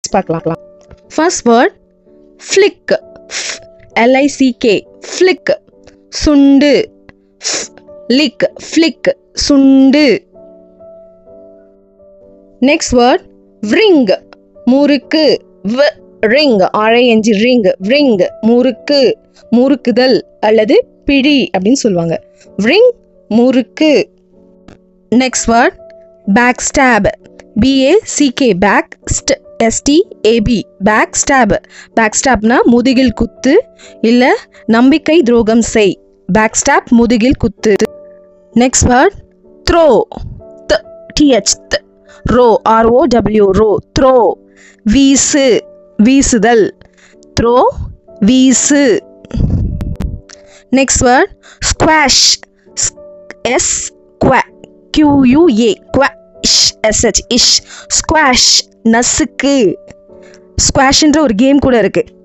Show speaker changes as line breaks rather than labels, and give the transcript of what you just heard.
பார்க்கலாம் first word flick L I C K flick சுண்டு lick flick சுண்டு நெக்ஸ்ட் வேர்ட் ரிங் முறுக்கு வ ரிங் ஆர்ஐஎன்ஜி ரிங் ரிங் முறுக்கு முறுக்குதல் அல்லது பிடி அப்படின்னு சொல்லுவாங்க ரிங் முறுக்கு next word back stop B A C K back ஸ்ட் எஸ்டிஏபி பேக் ஸ்டாப் பேக் ஸ்டாப்னா முதுகில் குத்து இல்லை நம்பிக்கை துரோகம் செய் பேக் ஸ்டாப் முதுகில் குத்து நெக்ஸ்ட் வேர்ட் த்ரோ த் டிஹெச் த் ரோ ஆர்ஓடபிள்யூ ரோ த்ரோ வீசு வீசுதல் த்ரோ வீசு நெக்ஸ்ட் வேர்ட் ஸ்குவாஷ் எஸ் குவா கியூயூஏ குவா இஷ் எஸ்ஹெச் இஷ் ஸ்குவாஷ் நசுக்கு ஸ்குவாஷ்ன்ற ஒரு கேம் கூட இருக்கு